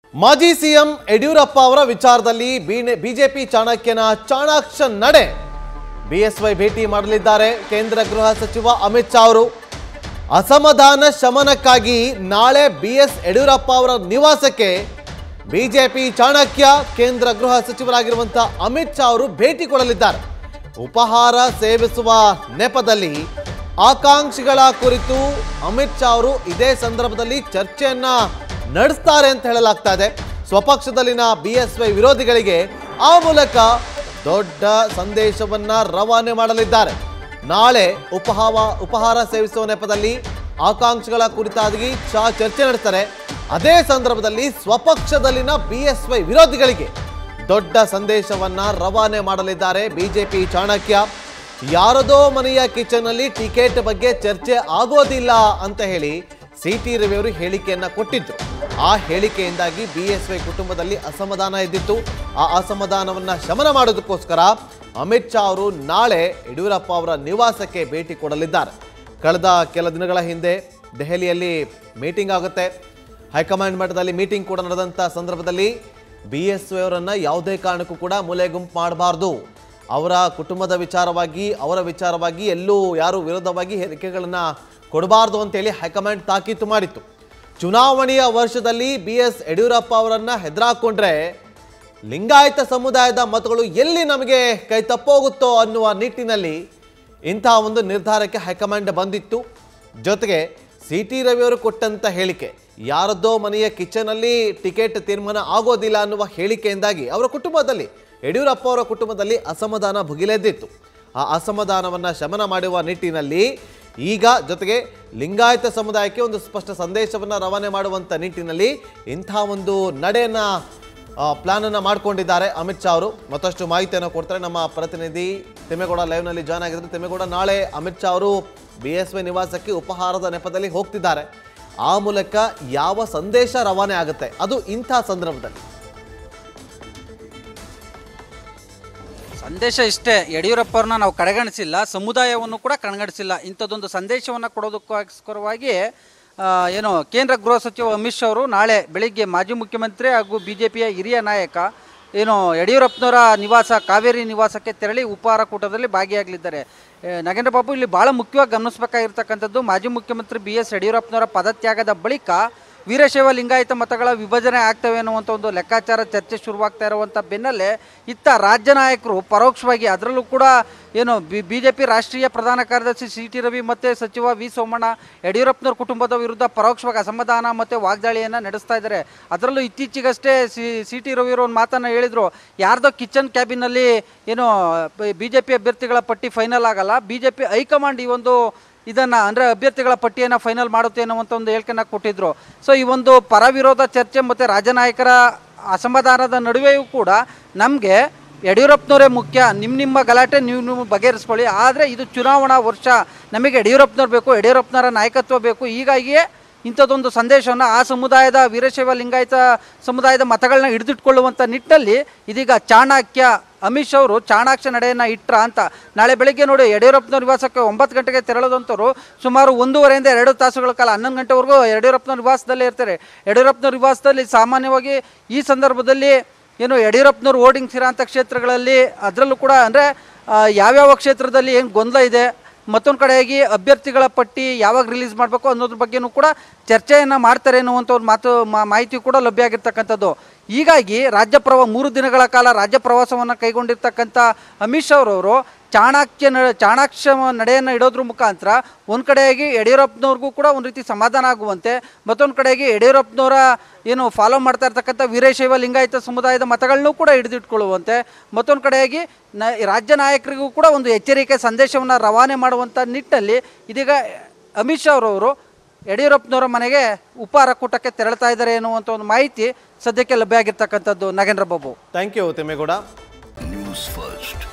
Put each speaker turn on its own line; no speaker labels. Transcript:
ಮಾಜಿ ಸಿಎಂ ಯಡಿಯೂರಪ್ಪ ಅವರ ವಿಚಾರದಲ್ಲಿ ಬಿಜೆಪಿ ಚಾಣಕ್ಯನ ಚಾಣಾಕ್ಷ ನಡೆ ಬಿಎಸ್ವೈ ಭೇಟಿ ಮಾಡಲಿದ್ದಾರೆ ಕೇಂದ್ರ ಗೃಹ ಸಚಿವ ಅಮಿತ್ ಶಾ ಅವರು ಅಸಮಾಧಾನ ಶಮನಕ್ಕಾಗಿ ನಾಳೆ ಬಿಎಸ್ ಯಡಿಯೂರಪ್ಪ ಅವರ ನಿವಾಸಕ್ಕೆ ಬಿಜೆಪಿ ಚಾಣಕ್ಯ ಕೇಂದ್ರ ಗೃಹ ಸಚಿವರಾಗಿರುವಂತಹ ಅಮಿತ್ ಶಾ ಅವರು ಭೇಟಿ ಕೊಡಲಿದ್ದಾರೆ ಉಪಹಾರ ಸೇವಿಸುವ ನೆಪದಲ್ಲಿ ಆಕಾಂಕ್ಷಿಗಳ ಕುರಿತು ಅಮಿತ್ ಶಾ ಅವರು ಇದೇ ಸಂದರ್ಭದಲ್ಲಿ ಚರ್ಚೆಯನ್ನ ನಡೆಸ್ತಾರೆ ಅಂತ ಹೇಳಲಾಗ್ತಾ ಇದೆ ಸ್ವಪಕ್ಷದಲ್ಲಿನ ಬಿಎಸ್ವೈ ವಿರೋಧಿಗಳಿಗೆ ಆ ಮೂಲಕ ದೊಡ್ಡ ಸಂದೇಶವನ್ನ ರವಾನೆ ಮಾಡಲಿದ್ದಾರೆ ನಾಳೆ ಉಪಹಾವ ಉಪಹಾರ ಸೇವಿಸುವ ನೆಪದಲ್ಲಿ ಆಕಾಂಕ್ಷಿಗಳ ಕುರಿತಾಗಿ ಶಾ ಚರ್ಚೆ ನಡೆಸ್ತಾರೆ ಅದೇ ಸಂದರ್ಭದಲ್ಲಿ ಸ್ವಪಕ್ಷದಲ್ಲಿನ ಬಿಎಸ್ವೈ ವಿರೋಧಿಗಳಿಗೆ ದೊಡ್ಡ ಸಂದೇಶವನ್ನ ರವಾನೆ ಮಾಡಲಿದ್ದಾರೆ ಬಿಜೆಪಿ ಚಾಣಕ್ಯ ಯಾರದೋ ಮನೆಯ ಕಿಚನ್ ಅಲ್ಲಿ ಟಿಕೆಟ್ ಬಗ್ಗೆ ಚರ್ಚೆ ಆಗೋದಿಲ್ಲ ಅಂತ ಹೇಳಿ ಸಿ ಟಿ ರವಿ ಅವರು ಹೇಳಿಕೆಯನ್ನ ಕೊಟ್ಟಿದ್ರು ಆ ಹೇಳಿಕೆಯಿಂದಾಗಿ ಬಿ ಎಸ್ ವೈ ಕುಟುಂಬದಲ್ಲಿ ಅಸಮಾಧಾನ ಇದ್ದಿತ್ತು ಆ ಅಸಮಾಧಾನವನ್ನ ಶಮನ ಮಾಡೋದಕ್ಕೋಸ್ಕರ ಅಮಿತ್ ಶಾ ಅವರು ನಾಳೆ ಯಡಿಯೂರಪ್ಪ ಅವರ ನಿವಾಸಕ್ಕೆ ಭೇಟಿ ಕೊಡಲಿದ್ದಾರೆ ಕಳೆದ ಕೆಲ ದಿನಗಳ ಹಿಂದೆ ದೆಹಲಿಯಲ್ಲಿ ಮೀಟಿಂಗ್ ಆಗುತ್ತೆ ಹೈಕಮಾಂಡ್ ಮಟ್ಟದಲ್ಲಿ ಮೀಟಿಂಗ್ ಕೂಡ ನಡೆದಂಥ ಸಂದರ್ಭದಲ್ಲಿ ಬಿ ಎಸ್ ವೈ ಅವರನ್ನ ಯಾವುದೇ ಕಾರಣಕ್ಕೂ ಕೂಡ ಮೂಲೆ ಗುಂಪು ಮಾಡಬಾರ್ದು ಅವರ ಕುಟುಂಬದ ವಿಚಾರವಾಗಿ ಅವರ ವಿಚಾರವಾಗಿ ಎಲ್ಲೂ ಯಾರು ವಿರೋಧವಾಗಿ ಹೇಳಿಕೆಗಳನ್ನು ಕೊಡಬಾರ್ದು ಅಂತೇಳಿ ಹೈಕಮಾಂಡ್ ತಾಕೀತು ಮಾಡಿತ್ತು ಚುನಾವಣೆಯ ವರ್ಷದಲ್ಲಿ ಬಿ ಎಸ್ ಯಡಿಯೂರಪ್ಪ ಅವರನ್ನ ಹೆದರಾಕೊಂಡ್ರೆ ಲಿಂಗಾಯತ ಸಮುದಾಯದ ಮತಗಳು ಎಲ್ಲಿ ನಮಗೆ ಕೈ ತಪ್ಪೋಗುತ್ತೋ ಅನ್ನುವ ನಿಟ್ಟಿನಲ್ಲಿ ಇಂತಹ ಒಂದು ನಿರ್ಧಾರಕ್ಕೆ ಹೈಕಮಾಂಡ್ ಬಂದಿತ್ತು ಜೊತೆಗೆ ಸಿ ಟಿ ರವಿಯವರು ಕೊಟ್ಟಂತ ಹೇಳಿಕೆ ಯಾರದ್ದೋ ಮನೆಯ ಕಿಚನಲ್ಲಿ ಟಿಕೆಟ್ ತೀರ್ಮಾನ ಆಗೋದಿಲ್ಲ ಅನ್ನುವ ಹೇಳಿಕೆಯಿಂದಾಗಿ ಅವರ ಕುಟುಂಬದಲ್ಲಿ ಯಡಿಯೂರಪ್ಪ ಅವರ ಕುಟುಂಬದಲ್ಲಿ ಅಸಮಾಧಾನ ಭುಗಿಲೆದ್ದಿತ್ತು ಆ ಅಸಮಾಧಾನವನ್ನು ಶಮನ ಮಾಡುವ ನಿಟ್ಟಿನಲ್ಲಿ ಈಗ ಜೊತೆಗೆ ಲಿಂಗಾಯತ ಸಮುದಾಯಕ್ಕೆ ಒಂದು ಸ್ಪಷ್ಟ ಸಂದೇಶವನ್ನು ರವಾನೆ ಮಾಡುವಂಥ ನಿಟ್ಟಿನಲ್ಲಿ ಇಂಥ ಒಂದು ನಡೆಯನ್ನು ಪ್ಲಾನ್ ಅನ್ನ ಮಾಡ್ಕೊಂಡಿದ್ದಾರೆ ಅಮಿತ್ ಶಾ ಅವರು ಮತ್ತಷ್ಟು ಮಾಹಿತಿಯನ್ನು ಕೊಡ್ತಾರೆ ನಮ್ಮ ಪ್ರತಿನಿಧಿ ತಿಮ್ಮೇಗೌಡ ಲೈವ್ನಲ್ಲಿ ಜಾಯ್ನ್ ಆಗಿದ್ದಾರೆ ತಿಮ್ಮೇಗೌಡ ನಾಳೆ ಅಮಿತ್ ಶಾ ಅವರು ಬಿ ಎಸ್ ವೈ ನಿವಾಸಕ್ಕೆ ಉಪಹಾರದ ನೆಪದಲ್ಲಿ ಹೋಗ್ತಿದ್ದಾರೆ ಆ ಮೂಲಕ ಯಾವ ಸಂದೇಶ ರವಾನೆ ಆಗುತ್ತೆ ಅದು ಇಂಥ ಸಂದರ್ಭದಲ್ಲಿ
ಸಂದೇಶ ಇಷ್ಟೇ ಯಡಿಯೂರಪ್ಪವ್ರನ್ನ ನಾವು ಕಡೆಗಣಿಸಿಲ್ಲ ಸಮುದಾಯವನ್ನು ಕೂಡ ಕಡೆಗಣಿಸಿಲ್ಲ ಇಂಥದ್ದೊಂದು ಸಂದೇಶವನ್ನು ಕೊಡೋದಕ್ಕೋಸ್ಕರವಾಗಿ ಆ, ಏನು ಕೇಂದ್ರ ಗೃಹ ಸಚಿವ ಅಮಿತ್ ಶಾ ಅವರು ನಾಳೆ ಬೆಳಿಗ್ಗೆ ಮಾಜಿ ಮುಖ್ಯಮಂತ್ರಿ ಹಾಗೂ ಬಿ ಜೆ ಪಿಯ ಹಿರಿಯ ನಾಯಕ ಏನು ಯಡಿಯೂರಪ್ಪನವರ ನಿವಾಸ ಕಾವೇರಿ ನಿವಾಸಕ್ಕೆ ತೆರಳಿ ಉಪಹಾರ ಕೂಟದಲ್ಲಿ ಭಾಗಿಯಾಗಲಿದ್ದಾರೆ ಏ, ನಾಗೇಂದ್ರ ಬಾಬು ಇಲ್ಲಿ ಭಾಳ ಮುಖ್ಯವಾಗಿ ಗಮನಿಸಬೇಕಾಗಿರ್ತಕ್ಕಂಥದ್ದು ಮಾಜಿ ಮುಖ್ಯಮಂತ್ರಿ ಬಿ ಎಸ್ ಯಡಿಯೂರಪ್ಪನವರ ಪದತ್ಯಾಗದ ಬಳಿಕ ವೀರಶೈವ ಲಿಂಗಾಯತ ಮತಗಳ ವಿಭಜನೆ ಆಗ್ತವೆ ಅನ್ನುವಂಥ ಒಂದು ಲೆಕ್ಕಾಚಾರ ಚರ್ಚೆ ಶುರುವಾಗ್ತಾ ಇರುವಂಥ ಬೆನ್ನಲ್ಲೇ ಇತ್ತ ರಾಜ್ಯ ನಾಯಕರು ಪರೋಕ್ಷವಾಗಿ ಅದರಲ್ಲೂ ಕೂಡ ಏನು ಬಿ ಬಿ ಜೆ ಪಿ ರಾಷ್ಟ್ರೀಯ ಪ್ರಧಾನ ಕಾರ್ಯದರ್ಶಿ ಸಿ ಟಿ ರವಿ ಮತ್ತು ಸಚಿವ ವಿ ಸೋಮಣ್ಣ ಯಡಿಯೂರಪ್ಪನವ್ರ ಕುಟುಂಬದ ವಿರುದ್ಧ ಪರೋಕ್ಷವಾಗಿ ಅಸಮಾಧಾನ ಮತ್ತು ವಾಗ್ದಾಳಿಯನ್ನು ನಡೆಸ್ತಾ ಇದ್ದಾರೆ ಅದರಲ್ಲೂ ಇತ್ತೀಚೆಗಷ್ಟೇ ಸಿ ಸಿ ಟಿ ರವಿಯವರು ಒಂದು ಮಾತನ್ನು ಹೇಳಿದರು ಯಾರ್ದೋ ಕಿಚನ್ ಕ್ಯಾಬಿನಲ್ಲಿ ಏನು ಬಿ ಜೆ ಪಿ ಅಭ್ಯರ್ಥಿಗಳ ಪಟ್ಟಿ ಫೈನಲ್ ಆಗಲ್ಲ ಬಿ ಜೆ ಪಿ ಹೈಕಮಾಂಡ್ ಈ ಒಂದು ಇದನ್ನ ಅಂದ್ರೆ ಅಭ್ಯರ್ಥಿಗಳ ಪಟ್ಟಿಯನ್ನು ಫೈನಲ್ ಮಾಡುತ್ತೆ ಅನ್ನುವಂಥ ಒಂದು ಹೇಳಿಕೆನ ಕೊಟ್ಟಿದ್ರು ಸೊ ಈ ಒಂದು ಪರ ವಿರೋಧ ಚರ್ಚೆ ಮತ್ತು ರಾಜನಾಯಕರ ಅಸಮಾಧಾನದ ನಡುವೆಯೂ ಕೂಡ ನಮಗೆ ಯಡಿಯೂರಪ್ಪನವರೇ ಮುಖ್ಯ ನಿಮ್ಮ ನಿಮ್ಮ ಗಲಾಟೆ ನೀವು ನೀವು ಬಗೆಹರಿಸ್ಕೊಳ್ಳಿ ಆದರೆ ಇದು ಚುನಾವಣಾ ವರ್ಷ ನಮಗೆ ಯಡಿಯೂರಪ್ಪನವ್ರು ಬೇಕು ಯಡಿಯೂರಪ್ಪನವರ ನಾಯಕತ್ವ ಬೇಕು ಹೀಗಾಗಿಯೇ ಇಂಥದ್ದೊಂದು ಸಂದೇಶವನ್ನು ಆ ಸಮುದಾಯದ ವೀರಶೈವ ಲಿಂಗಾಯತ ಸಮುದಾಯದ ಮತಗಳನ್ನ ಹಿಡಿದಿಟ್ಕೊಳ್ಳುವಂಥ ನಿಟ್ಟಿನಲ್ಲಿ ಇದೀಗ ಚಾಣಕ್ಯ ಅಮಿತ್ ಶಾ ಅವರು ಚಾಣಾಕ್ಷ ನಡೆಯನ್ನು ಇಟ್ರ ಅಂತ ನಾಳೆ ಬೆಳಿಗ್ಗೆ ನೋಡಿ ಯಡಿಯೂರಪ್ಪನವ್ರ ನಿವಾಸಕ್ಕೆ ಒಂಬತ್ತು ಗಂಟೆಗೆ ತೆರಳದಂಥವ್ರು ಸುಮಾರು ಒಂದೂವರೆಯಿಂದ ಎರಡು ತಾಸುಗಳ ಕಾಲ ಹನ್ನೊಂದು ಗಂಟೆವರೆಗೂ ಯಡಿಯೂರಪ್ಪನವ್ರ ನಿವಾಸದಲ್ಲೇ ಇರ್ತಾರೆ ಯಡಿಯೂರಪ್ಪನವ್ರ ನಿವಾಸದಲ್ಲಿ ಸಾಮಾನ್ಯವಾಗಿ ಈ ಸಂದರ್ಭದಲ್ಲಿ ಏನು ಯಡಿಯೂರಪ್ಪನವ್ರು ಓಡಿಂಗ್ಸ್ ಇರೋಂಥ ಕ್ಷೇತ್ರಗಳಲ್ಲಿ ಅದರಲ್ಲೂ ಕೂಡ ಅಂದರೆ ಯಾವ್ಯಾವ ಕ್ಷೇತ್ರದಲ್ಲಿ ಏನು ಗೊಂದಲ ಇದೆ ಮತ್ತೊಂದು ಕಡೆಯಾಗಿ ಅಭ್ಯರ್ಥಿಗಳ ಪಟ್ಟಿ ಯಾವಾಗ ರಿಲೀಸ್ ಮಾಡಬೇಕು ಅನ್ನೋದ್ರ ಬಗ್ಗೆನೂ ಕೂಡ ಚರ್ಚೆಯನ್ನು ಮಾಡ್ತಾರೆ ಅನ್ನುವಂಥ ಒಂದು ಮಾತು ಮಾ- ಮಾಹಿತಿ ಕೂಡ ಲಭ್ಯ ಆಗಿರ್ತಕ್ಕಂಥದ್ದು ಹೀಗಾಗಿ ರಾಜ್ಯ ಪ್ರವಾ ಮೂರು ದಿನಗಳ ಕಾಲ ರಾಜ್ಯ ಪ್ರವಾಸವನ್ನು ಕೈಗೊಂಡಿರ್ತಕ್ಕಂಥ ಅಮಿತ್ ಶಾ ಅವರವರು ಚಾಣಾಕ್ಯ ನ ಚಾಣಾಕ್ಷ ನಡೆಯನ್ನು ಇಡೋದ್ರ ಮುಖಾಂತರ ಒಂದು ಕಡೆಯಾಗಿ ಯಡಿಯೂರಪ್ಪನವ್ರಿಗೂ ಕೂಡ ಒಂದು ರೀತಿ ಸಮಾಧಾನ ಆಗುವಂತೆ ಮತ್ತೊಂದು ಕಡೆಯಾಗಿ ಯಡಿಯೂರಪ್ಪನವರ ಏನು ಫಾಲೋ ಮಾಡ್ತಾ ಇರ್ತಕ್ಕಂಥ ವೀರಶೈವ ಲಿಂಗಾಯತ ಸಮುದಾಯದ ಮತಗಳನ್ನೂ ಕೂಡ ಹಿಡಿದಿಟ್ಕೊಳ್ಳುವಂತೆ ಮತ್ತೊಂದು ಕಡೆಯಾಗಿ ನ ರಾಜ್ಯ ನಾಯಕರಿಗೂ ಕೂಡ ಒಂದು ಎಚ್ಚರಿಕೆ ಸಂದೇಶವನ್ನು ರವಾನೆ ಮಾಡುವಂಥ ನಿಟ್ಟಿನಲ್ಲಿ ಇದೀಗ ಅಮಿತ್ ಶಾ ಅವರವರು ಯಡಿಯೂರಪ್ಪನವರ ಮನೆಗೆ ಉಪಹಾರ ಕೂಟಕ್ಕೆ ತೆರಳ್ತಾ ಇದ್ದಾರೆ ಎನ್ನುವಂಥ ಒಂದು ಮಾಹಿತಿ ಸದ್ಯಕ್ಕೆ ಲಭ್ಯ ಆಗಿರ್ತಕ್ಕಂಥದ್ದು Nagendra Babu
thank you Thimmegowda
news first